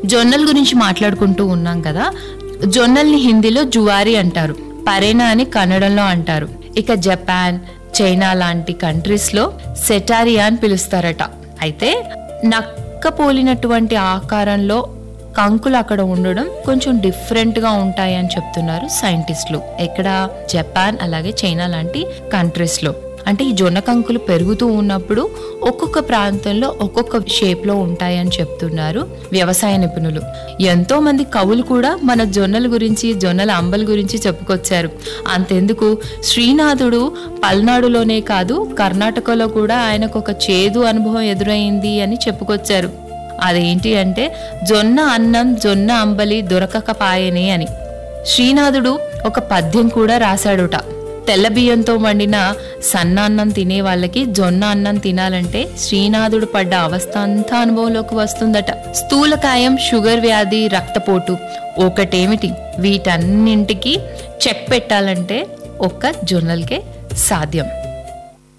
జొన్నల గురించి మాట్లాడుకుంటూ ఉన్నాం కదా జొన్నల్ని హిందీలో జువారి అంటారు పరేనా అని కన్నడంలో అంటారు ఇక జపాన్ చైనా లాంటి కంట్రీస్ లో సెటారియా అని పిలుస్తారట అయితే నక్క పోలినటువంటి ఆకారంలో కంకులు అక్కడ ఉండడం కొంచెం డిఫరెంట్ గా ఉంటాయి అని చెప్తున్నారు సైంటిస్టులు ఎక్కడ జపాన్ అలాగే చైనా లాంటి కంట్రీస్ లో అంటే ఈ జొన్న కంకులు పెరుగుతూ ఉన్నప్పుడు ఒక్కొక్క ప్రాంతంలో ఒక్కొక్క షేప్ లో ఉంటాయని చెప్తున్నారు వ్యవసాయ నిపుణులు ఎంతో మంది కవులు కూడా మన జొన్నల గురించి జొన్నల అంబల గురించి చెప్పుకొచ్చారు అంతెందుకు శ్రీనాథుడు పల్నాడులోనే కాదు కర్ణాటకలో కూడా ఆయనకు ఒక చేదు అనుభవం ఎదురైంది అని చెప్పుకొచ్చారు అదేంటి అంటే జొన్న అన్నం జొన్న అంబలి దొరకక పాయనే అని శ్రీనాథుడు ఒక పద్యం కూడా రాశాడుట తెల్ల బియ్యంతో వండిన సన్న అన్నం తినే వాళ్ళకి జొన్న అన్నం తినాలంటే శ్రీనాథుడు పడ్డ అవస్థ అంతా అనుభవంలోకి వస్తుందట స్థూలకాయం షుగర్ వ్యాధి రక్తపోటు ఒకటేమిటి వీటన్నింటికి చెక్ పెట్టాలంటే ఒక్క జొన్నలకే సాధ్యం